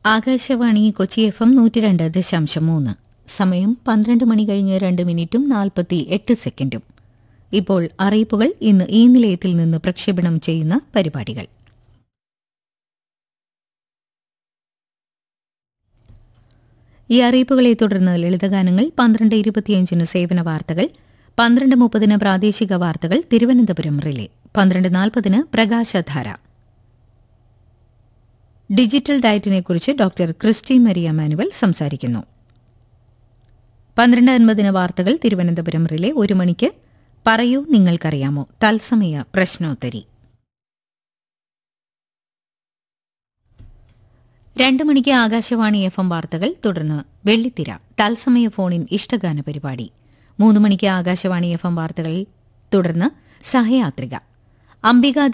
Akashvani Kochi F M നൂറ്റി രണ്ട് ദശാംശം മൂന്ന് സമയം പന്ത്രണ്ട് മണി കഴിഞ്ഞ് രണ്ട് മിനിറ്റും നാൽപ്പത്തി എട്ട് സെക്കൻഡും ഇപ്പോൾ അറിയിപ്പുകൾ ഇന്ന് ഈ നിലയത്തിൽ നിന്ന് പ്രക്ഷേപണം ചെയ്യുന്ന പരിപാടികൾ ഈ അറിയിപ്പുകളെ തുടർന്ന് ലളിതഗാനങ്ങൾ പന്ത്രണ്ട് ഇരുപത്തിയഞ്ചിന് സേവന വാർത്തകൾ പന്ത്രണ്ട് മുപ്പതിന് പ്രാദേശിക വാർത്തകൾ തിരുവനന്തപുരം റിലേ പന്ത്രണ്ട് നാൽപ്പതിന് പ്രകാശധാര ഡിജിറ്റൽ ഡയറ്റിനെക്കുറിച്ച് ഡോക്ടർ ക്രിസ്റ്റി മരിയ മാനുവൽ സംസാരിക്കുന്നു പന്ത്രണ്ട് അൻപതിന് വാർത്തകൾ തിരുവനന്തപുരം റിലേ ഒരു മണിക്ക് പറയൂ നിങ്ങൾക്കറിയാമോ തത്സമയ പ്രശ്നോത്തരി രണ്ട് മണിക്ക് ആകാശവാണി എഫ് എം വാർത്തകൾ തുടർന്ന് വെള്ളിത്തിര തത്സമയ ഫോണിൻ ഇഷ്ടഗാന പരിപാടി മൂന്ന് മണിക്ക് ആകാശവാണി എഫ് എം വാർത്തകൾ തുടർന്ന് സഹയാത്രിക അംബിക